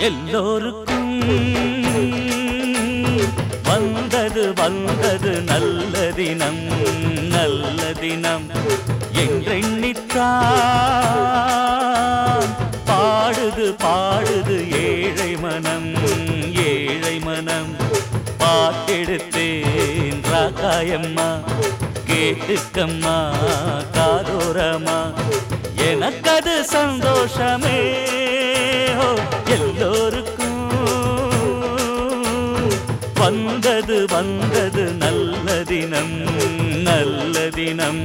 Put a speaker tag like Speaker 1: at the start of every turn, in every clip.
Speaker 1: எல்லோருக்கும் வந்தது வந்தது நல்ல தினம் நல்ல தினம் என்றெண்ணித்தான் பாடுது பாடுது ஏழை மனம் ஏழை மனம் பாட்டெடுத்தேன் ராக்காயம்மா கேட்டுக்கம்மா காதோரமா எனக்கது சந்தோஷமே ஓ, எல்லோருக்கும் வந்தது வந்தது நல்ல தினம் நல்ல தினம்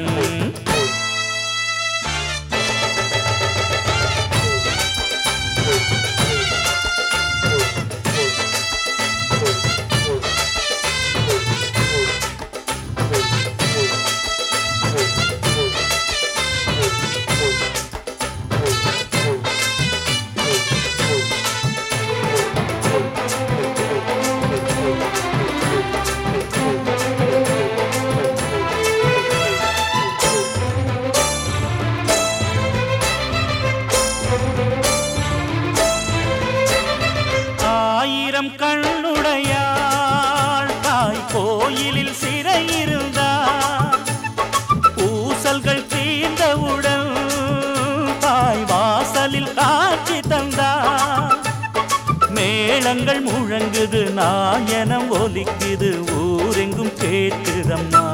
Speaker 1: ஆயிரம் கண்ணுடையாள் தாய் கோயிலில் சிறையிருந்தார் பூசல்கள் தீர்ந்தவுடன் தாய் வாசலில் காட்சி தந்தார் மேளங்கள் முழங்குது நாயனம் ஒலிக்குது ஊரெங்கும் கேட்குதம்மா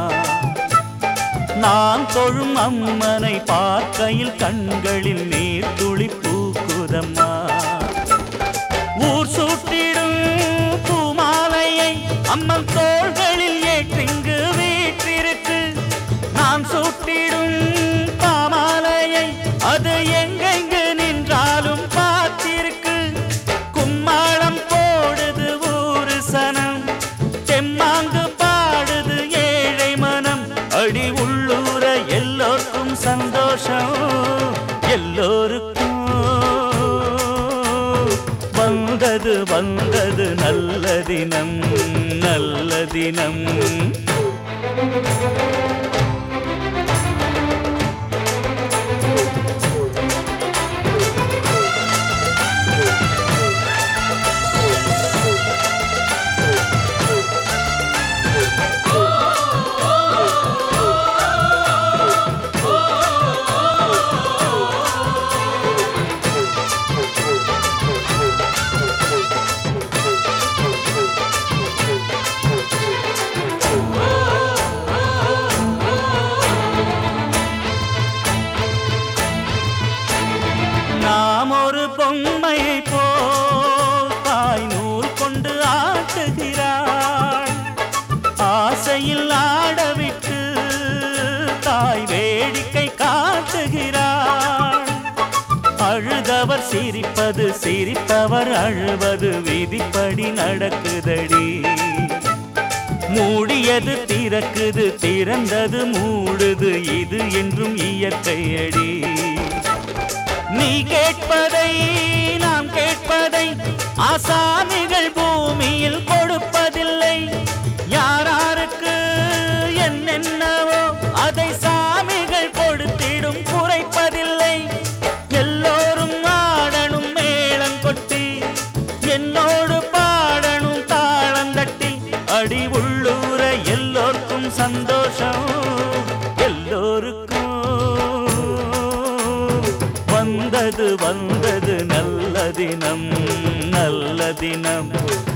Speaker 1: நான் தொழும் அம்மனை பார்க்கையில் கண்களில் நீர் துளி பூக்குதம்மா ஊர் சூட்டிடும் பூமாலையை அம்மன் தோள்களில் ஏற்றிங்கு வீற்றிருக்கு நான் சூட்டிடும் பாமாலையை அது எங்கெங்கு நின்றாலும் பார்த்திருக்கு கும்மாளம் போடுது ஊரு சனம் தெம்மாங்கு பாடுது ஏழை மனம் அடி உள்ளூர எல்லோருக்கும் சந்தோஷம் எல்லோருக்கும் வந்தது வந்தது நல்ல தினம் நல்ல தினம் நாம் ஒரு பொம்மையை போல் தாய் நூல் கொண்டு ஆட்டுகிறாள் ஆசையில் ஆடவிட்டு தாய் வேடிக்கை காட்டுகிறாள் அழுதவர் சிரிப்பது சிரிப்பவர் அழுவது விதிப்படி நடக்குதடி மூடியது திறக்குது திறந்தது மூடுது இது என்றும் இயற்கையடி நீ கேட்பதை நாம் கேட்பதை ஆசாமிகள் பூமியில் கொடுப்பதில்லை யாராருக்கு என்னென்னவோ அதை சாமிகள் கொடுத்திடும் குறைப்பதில்லை எல்லோரும் ஆடணும் மேளம் கொட்டி என்னோடு பாடணும் தாளந்தட்டி அடி உள்ளூர எல்லோருக்கும் சந்தோஷம் எல்லோருக்கும் வந்தது வந்தது நல்ல தினம் நல்ல தினம்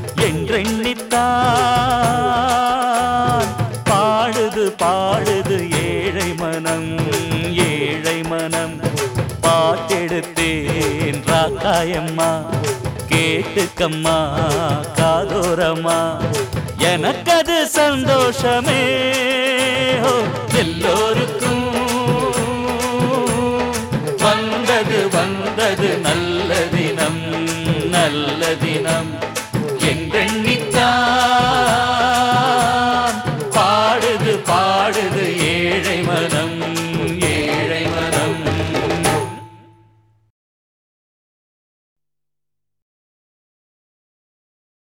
Speaker 1: என்றெண்ணித்தான் பாடுது பாடுது ஏழை மனம் ஏழை மனம் பாட்டெடுத்தேன் ராக்காயம்மா கேட்டுக்கம்மா காதோரம்மா எனக்கது சந்தோஷமே ஓ, எல்லோருக்கும் வந்தது வந்தது நல்ல தினம் நல்ல தினம் என்றெண்ணித்தான் பாடுது பாடுது ஏழை மனம்